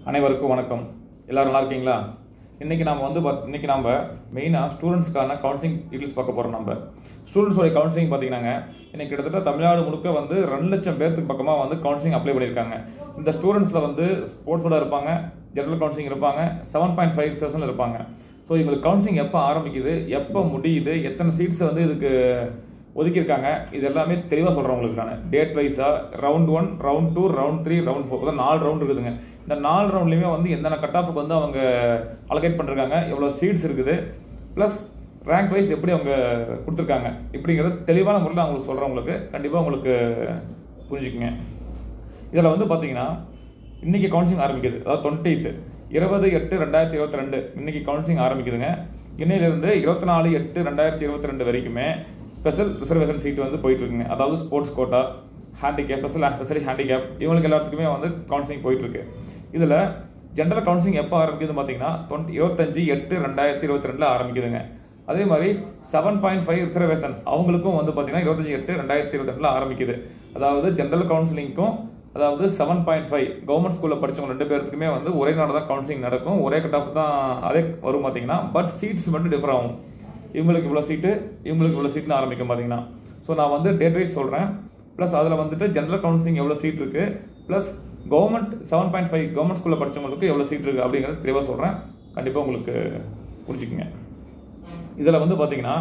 அனைவருக்கும் வணக்கம் எல்லாரும் நல்லா இருக்கீங்களா இன்னைக்கு நாம வந்து பாத்- இன்னைக்கு நாம மெயினாக ஸ்டூடெண்ட்ஸ்க்கான கவுன்சிலிங் டீட்டெயில்ஸ் பார்க்க போறோம் நம்ம ஸ்டூடெண்ட்ஸோட கவுன்சிலிங் பார்த்தீங்கன்னா இன்னைக்கு கிட்டத்தட்ட தமிழ்நாடு முழுக்க வந்து ரெண்டு லட்சம் பேர்த்துக்கு பக்கமாக வந்து கவுன்சிலிங் அப்ளை பண்ணியிருக்காங்க இந்த ஸ்டூடெண்ட்ஸில் வந்து ஸ்போர்ட்ஸோட இருப்பாங்க ஜெனரல் கவுன்சிலிங் இருப்பாங்க செவன் பாயிண்ட் ஃபைவ் செஷனில் இருப்பாங்க ஸோ இவங்களுக்கு கவுன்சிலிங் எப்போ ஆரம்பிக்குது எப்போ முடியுது எத்தனை சீட்ஸ் வந்து இதுக்கு ஒதுக்கியிருக்காங்க இது எல்லாமே தெளிவாக சொல்கிறேன் உங்களுக்கு நான் டேட் வைஸாக round one round two round three round four தான் நாலு ரவுண்ட் இருக்குதுங்க இந்த நாலு ரவுண்ட்லையுமே வந்து எந்தெந்த கட் ஆஃபுக்கு வந்து அவங்க அலோகேட் பண்ணிருக்காங்க எவ்வளோ சீட்ஸ் இருக்குது ப்ளஸ் ரேங்க் வைஸ் எப்படி அவங்க கொடுத்துருக்காங்க இப்படிங்கிறது தெளிவான முறையில் அவங்களுக்கு சொல்கிறேன் உங்களுக்கு கண்டிப்பாக உங்களுக்கு புரிஞ்சுக்குங்க இதில் வந்து பார்த்தீங்கன்னா இன்னைக்கு கவுன்சிலிங் ஆரம்பிக்குது அதாவது டுவெண்ட்டி இருபது எட்டு ரெண்டாயிரத்தி இருபத்தி ரெண்டு இன்னைக்கு கவுன்சிலிங் ஆரம்பிக்குதுங்க இன்னையிலிருந்து இருபத்தி நாலு எட்டு ரெண்டாயிரத்தி இருபத்தி ரெண்டு வரைக்குமே ஸ்பெஷல் ரிசர்வேஷன் சீட் வந்து போயிட்டு இருக்குங்க அதாவது sports quota handicap special specially handicap இவங்களுக்கு எல்லாத்துக்குமே வந்து கவுன்சிலிங் போயிட்டு இருக்கு இதில் ஜென்ரல் கவுன்சிலிங் எப்போ ஆரம்பிக்குதுன்னு பார்த்தீங்கன்னா டுவெண்ட்டி இருபத்தஞ்சு எட்டு ரெண்டாயிரத்தி இருபத்தி ரெண்டில் ஆரம்பிக்குதுங்க அதே மாதிரி செவன் பாயிண்ட் ஃபைவ் ரிசர்வேஷன் அவங்களுக்கும் வந்து பார்த்தீங்கன்னா இருபத்தஞ்சு எட்டு ரெண்டாயிரத்தி இருபத்தி ரெண்டில் ஆரம்பிக்குது அதாவது ஜென்ரல் கவுன்சிலிங்க்கும் அதாவது செவன் பாயிண்ட் ஃபைவ் கவர்மெண்ட் ஸ்கூலில் படிச்சவங்க ரெண்டு பேருக்குமே வந்து ஒரே நாள் தான் கவுன்சிலிங் நடக்கும் ஒரே கட் ஆஃப் தான் அதே வரும் பார்த்தீங்கன்னா பட் சீட்ஸ் மட்டும் டிஃபர் ஆகும் இவங்களுக்கு இவ்வளோ சீட்டு இவங்களுக்கு இவ்வளோ சீட்னு ஆரம்பிக்கும் பார்த்தீங்கன்னா ஸோ நான் வந்து டேட் வைஸ் சொல்கிறேன் ப்ளஸ் அதில் வந்துட்டு ஜென்ரல் கவுன்சிலிங் எவ்வளோ சீட் இருக்கு plus government seven point five government ஸ்கூலில் படிச்சவங்களுக்கு எவ்வளோ சீட் இருக்கு அப்படிங்கிறது தெளிவாக சொல்கிறேன் கண்டிப்பாக உங்களுக்கு புரிஞ்சுக்குங்க இதில் வந்து பார்த்தீங்கன்னா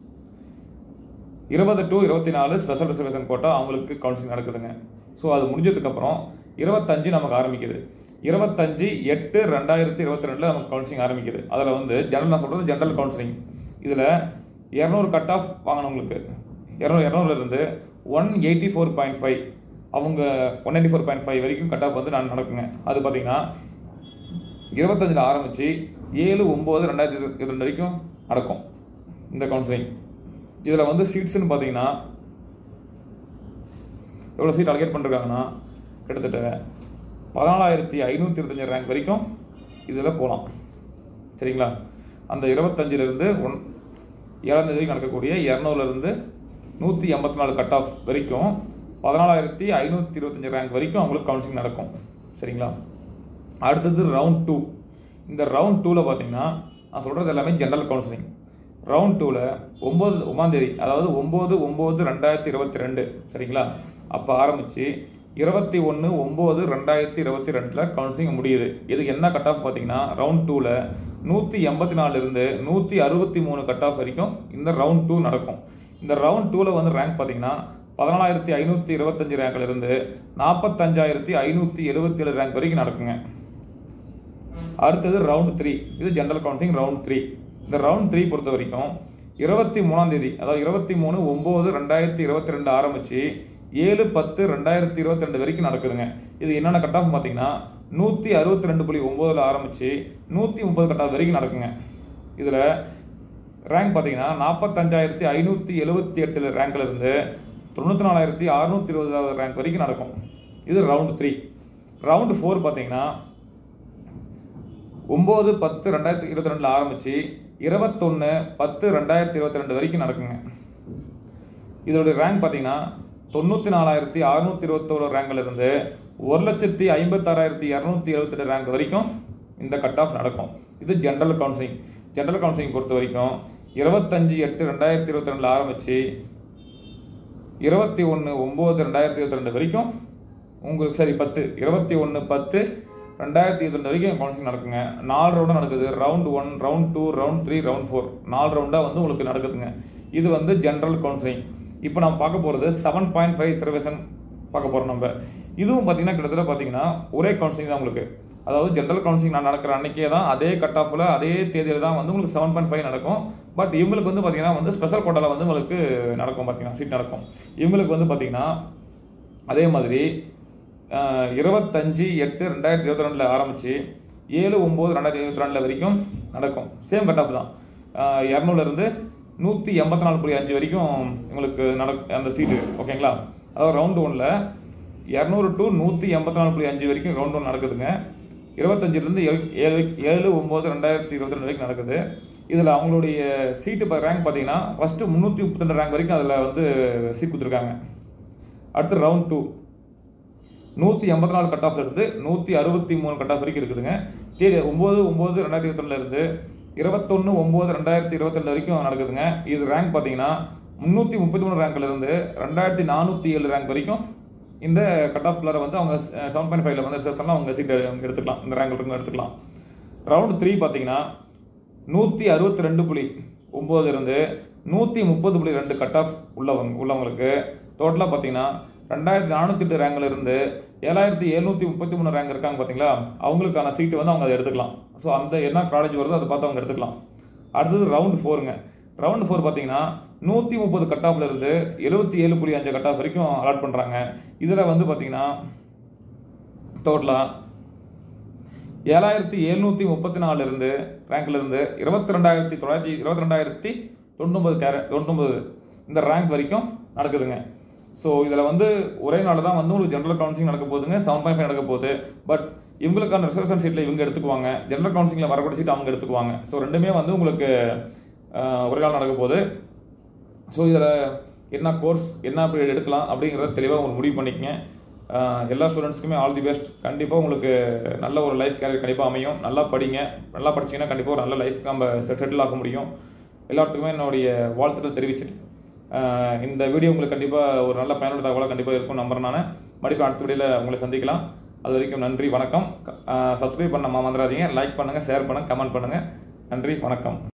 இருபது டு இருபத்தி நாலு ஸ்பெஷல் ரிசர்வேஷன் கோட்டா அவங்களுக்கு கவுன்சிலிங் நடக்குதுங்க ஸோ அது முடிஞ்சதுக்கப்புறம் இருபத்தஞ்சு நமக்கு ஆரம்பிக்குது இருபத்தஞ்சு எட்டு ரெண்டாயிரத்தி இருபத்தி ரெண்டில் நமக்கு கவுன்சிலிங் ஆரம்பிக்குது அதில் வந்து ஜெனரல் நான் சொல்கிறது ஜெனரல் கவுன்சிலிங் இதில் இரநூறு கட் ஆஃப் வாங்கினவங்களுக்கு இரநூறு இரநூறுலேருந்து one eighty four point five அவங்க one eighty four point five வரைக்கும் கட் ஆஃப் வந்து நான் நடக்குங்க அது பார்த்தீங்கன்னா இருபத்தஞ்சில் ஆரம்பித்து ஏழு ஒம்பது ரெண்டாயிரத்தி இருபத்தி ரெண்டு வரைக்கும் நடக்கும் இந்த கவுன்சிலிங் இதில் வந்து சீட்ஸ்னு பார்த்தீங்கன்னா எவ்வளோ சீட் அலகேட் பண்ணிருக்காங்கன்னா கிட்டத்தட்ட பதினாலாயிரத்தி ஐநூற்றி இருபத்தஞ்சு ரேங்க் வரைக்கும் இதில் போகலாம் சரிங்களா அந்த இருபத்தஞ்சிலிருந்து ஒன் ஏழாம் தேதி நடக்கக்கூடிய இரநூறுலேருந்து நூற்றி எண்பத்தி நாலு கட் ஆஃப் வரைக்கும் பதினாலாயிரத்தி ஐநூற்றி இருபத்தஞ்சு ரேங்க் வரைக்கும் அவங்களுக்கு கவுன்சிலிங் நடக்கும் சரிங்களா அடுத்தது ரவுண்ட் டூ இந்த ரவுண்ட் டூவில் பார்த்தீங்கன்னா நான் சொல்கிறது எல்லாமே ஜென்ரல் கவுன்சிலிங் ரவுண்ட் டூவில் ஒம்பது ஒம்பதாந்தேதி அதாவது ஒம்பது ஒம்பது ரெண்டாயிரத்தி இருபத்தி ரெண்டு சரிங்களா அப்போ ஆரம்பித்து இருபத்தி ஒன்று ஒம்பது ரெண்டாயிரத்தி இருபத்தி ரெண்டில் கவுன்சிலிங் முடியுது இது என்ன கட் ஆஃப் பார்த்தீங்கன்னா ரவுண்ட் டூவில் நூற்றி எண்பத்தி நாலுலேருந்து நூற்றி அறுபத்தி மூணு கட் ஆஃப் வரைக்கும் இந்த ரவுண்ட் டூ நடக்கும் இந்த ரவுண்ட் டூவில் வந்து ரேங்க் பார்த்தீங்கன்னா பதினாலாயிரத்தி ஐநூற்றி இருபத்தஞ்சு ரேங்க்ல இருந்து நாற்பத்தஞ்சாயிரத்தி ஐநூற்றி எழுபத்தி ஏழு ரேங்க் வரைக்கும் நடக்குங்க அடுத்தது ரவுண்ட் த்ரீ இது ஜென்ரல் கவுன்சிலிங் ரவுண்ட் த்ரீ இந்த ரவுண்ட் த்ரீ பொறுத்த வரைக்கும் இருபத்தி மூணாம் தேதி அதாவது இருபத்தி மூணு ஒம்பது ரெண்டாயிரத்தி இருபத்தி ரெண்டு ஆரம்பிச்சு ஏழு பத்து ரெண்டாயிரத்தி இருபத்தி ரெண்டு வரைக்கும் நடக்குதுங்க இது என்னென்ன கட் ஆஃப் பார்த்தீங்கன்னா நூற்றி அறுபத்தி ரெண்டு புள்ளி ஒம்போதில் ஆரம்பிச்சு நூற்றி முப்பது கட் ஆஃப் வரைக்கும் நடக்குங்க இதில் ரேங்க் பார்த்தீங்கன்னா நாற்பத்தஞ்சாயிரத்தி ஐநூற்றி எழுபத்தி எட்டில் ரேங்க்ல இருந்து தொண்ணூற்றி நாலாயிரத்தி அறுநூத்தி இருபதாவது ரேங்க் வரைக்கும் நடக்கும் இது ரவுண்ட் த்ரீ ரவுண்ட் ஃபோர் பார்த்தீங்கன்னா ஒம்பது பத்து ரெண்டாயிரத்தி இருபத்தி ரெண்டில் ஆரம்பிச்சு இருபத்தொன்று பத்து ரெண்டாயிரத்தி இருபத்தி ரெண்டு வரைக்கும் நடக்குங்க இதோட ரேங்க் பார்த்தீங்கன்னா தொண்ணூற்றி நாலாயிரத்தி அறுநூத்தி இருபத்தோரு ரேங்க்ல இருந்து ஒரு லட்சத்தி ஐம்பத்தாறாயிரத்தி இரநூத்தி எழுபத்தெட்டு ரேங்க் வரைக்கும் இந்த கட் ஆஃப் நடக்கும் இது ஜென்ரல் கவுன்சிலிங் ஜென்ரல் கவுன்சிலிங் பொறுத்த வரைக்கும் இருபத்தஞ்சு எட்டு ரெண்டாயிரத்தி இருபத்தி ரெண்டில் ஆரம்பிச்சு இருபத்தி ஒன்று ஒம்பது ரெண்டாயிரத்தி இருபத்தி ரெண்டு வரைக்கும் உங்களுக்கு சரி பத்து இருபத்தி ஒன்று பத்து ரெண்டாயிரத்தி இருபத்தி ரெண்டு வரைக்கும் கவுன்சிலிங் நடக்குங்க நாலு ரவுண்டாக நடக்குது round one round two round three round four நாலு ரவுண்டாக வந்து உங்களுக்கு நடக்குதுங்க இது வந்து ஜென்ரல் கவுன்சிலிங் இப்போ நம்ம பார்க்க போகிறது செவன் பாயிண்ட் ஃபைவ் சர்வேஷன் பார்க்க போகிறோம் நம்ம இதுவும் பார்த்தீங்கன்னா கிட்டத்தட்ட பார்த்தீங்கன்னா ஒரே கவுன்சிலிங் தான் உங்களுக்கு அதாவது ஜென்ரல் கவுன்சிலிங் நான் நடக்கிற அன்னைக்கே தான் அதே கட் ஆஃபில் அதே தேதியில் தான் வந்து உங்களுக்கு செவன் பாயிண்ட் ஃபைவ் நடக்கும் பட் இவங்களுக்கு வந்து பார்த்தீங்கன்னா வந்து ஸ்பெஷல் கோட்டாவில் வந்து உங்களுக்கு நடக்கும் பார்த்தீங்கன்னா சீட் நடக்கும் இவங்களுக்கு வந்து பார்த்தீங்கன்னா அதே மாதிரி அஹ், இருபத்தஞ்சு எட்டு ரெண்டாயிரத்தி இருபத்தி ரெண்டில் ஆரம்பிச்சு ஏழு ஒம்பது ரெண்டாயிரத்தி இருபத்தி ரெண்டில் வரைக்கும் நடக்கும் சேம் கட் ஆஃப் தான் அஹ், இரநூறுலேருந்து நூற்றி எண்பத்தி நாலு புள்ளி அஞ்சு வரைக்கும் உங்களுக்கு நடக் அந்த சீட்டு ஓகேங்களா அதாவது ரவுண்ட் ஒன்ல இரநூறு டு நூற்றி எண்பத்தி நாலு புள்ளி அஞ்சு வரைக்கும் ரவுண்ட் ஒன் நடக்குதுங்க இருபத்தஞ்சிலேருந்து ஏழு ஏழு ஒம்பது ரெண்டாயிரத்தி இருபத்தி ரெண்டு வரைக்கும் நடக்குது இதில் அவங்களுடைய சீட்டு ரேங்க் பார்த்தீங்கன்னா ஃபஸ்ட்டு முந்நூற்றி முப்பத்தி ரெண்டு ரேங்க் வரைக்கும் அதில் வந்து சீட் கொடுத்துருக்காங்க அடுத்து ரவுண்ட் டூ நூற்றி எண்பத்தி நாலு கட் ஆஃப்ல இருந்து நூற்றி அறுபத்தி மூணு கட் ஆஃப் வரைக்கும் இருக்குதுங்க தேதி ஒம்பது ஒம்பது ரெண்டாயிரத்தி இருபத்தொன்னுல இருந்து இருபத்தொன்று ஒம்பது ரெண்டாயிரத்தி இருபத்தெண்டு வரைக்கும் நடக்குதுங்க இது ரேங்க் பார்த்தீங்கன்னா முந்நூற்றி முப்பத்தி மூணு ரேங்க்ல இருந்து ரெண்டாயிரத்தி நானூற்றி ஏழு ரேங்க் வரைக்கும் இந்த கட் ஆஃப் பிளரை வந்து அவங்க செவன் பாயிண்ட் ஃபைவ்ல வந்து ரிசர்வ்ஸ்லாம் அவங்க சீட் எடுத்துக்கலாம் இந்த ரேங்க்ல இருந்து எடுத்துக்கலாம் ரவுண்ட் த்ரீ பார்த்தீங்கன்னா நூற்றி அறுபத்தி ரெண்டு புள்ளி ஒம்பதுல இருந்து நூற்றி முப்பது புள்ளி ரெண்டு கட் ஆஃப் உள்ளவங்க உள்ளவங்களுக்கு டோட்டலாக பார்த்தீங்கன்னா ரெண்டாயிரத்தி நானூற்றி எட்டு ரேங்க்ல இருந்து ஏழாயிரத்தி எழுநூற்றி முப்பத்தி மூணு ரேங்க் இருக்காங்க பார்த்தீங்களா அவங்களுக்கான சீட்டு வந்து அவங்க அதை எடுத்துக்கலாம் ஸோ அந்த என்ன காலேஜ் வருதோ அதை பார்த்து அவங்க எடுத்துக்கலாம் அடுத்தது ரவுண்ட் ஃபோருங்க ரவுண்ட் ஃபோர் பார்த்தீங்கன்னா நூற்றி முப்பது கட் ஆஃப்ல இருந்து எழுபத்தி ஏழு புள்ளி அஞ்சு கட் ஆஃப் வரைக்கும் அலாட் பண்ணுறாங்க இதில் வந்து பார்த்தீங்கன்னா டோட்டலாக ஏழாயிரத்தி எழுநூற்றி முப்பத்தி நாலுல இருந்து ரேங்க்ல இருந்து இருபத்தி ரெண்டாயிரத்தி தொள்ளாயிரத்தி இருபத்தி ரெண்டாயிரத்தி தொண்ணூத்தொம்பது கேர தொண்ணூத்தொம்பது இந்த ரேங்க் வரைக்கும் நடக்குதுங்க ஸோ இதில் வந்து ஒரே நாள் தான் வந்து உங்களுக்கு ஜென்ரல் கவுன்சிலிங் நடக்க போகுதுங்க செவன் பாயிண்ட் ஃபைவ் நடக்க போகுது பட் இவங்களுக்கான ரிசர்வேஷன் சீட்டில் இவங்க எடுத்துக்குவாங்க ஜென்ரல் கவுன்சிலிங்கில் வரக்கூடிய சீட் அவங்க எடுத்துக்குவாங்க ஸோ ரெண்டுமே வந்து உங்களுக்கு ஆஹ், ஒரே நாள் நடக்க போகுது ஸோ இதில் என்ன கோர்ஸ் என்ன பீரியட் எடுக்கலாம் அப்படிங்கிறத தெளிவாக உங்களுக்கு முடிவு பண்ணிக்கங்க ஆஹ் எல்லா ஸ்டூடெண்ட்ஸ்க்குமே ஆல் தி பெஸ்ட் கண்டிப்பாக உங்களுக்கு நல்ல ஒரு லைஃப் கேரியர் கண்டிப்பாக அமையும் நல்லா படிங்க நல்லா படிச்சீங்கன்னா கண்டிப்பாக ஒரு நல்ல லைஃப் நம்ம செட்டில் ஆக முடியும் எல்லாத்துக்குமே என்னுடைய வாழ்த்துக்கள் தெரிவிச்சிட்டு ஆஹ் இந்த வீடியோ உங்களுக்கு கண்டிப்பாக ஒரு நல்ல பயனுள்ள தகவலாக கண்டிப்பாக இருக்கும் நம்புறேன் நான் மறுபடியும் அடுத்த வீடியோவில் உங்களை சந்திக்கலாம் அது வரைக்கும் நன்றி வணக்கம் சப்ஸ்கிரைப் பண்ண மறந்துடாதீங்க லைக் பண்ணுங்கள் ஷேர் பண்ணுங்கள் கமெண்ட் பண்ணுங்கள் நன்றி வணக்கம்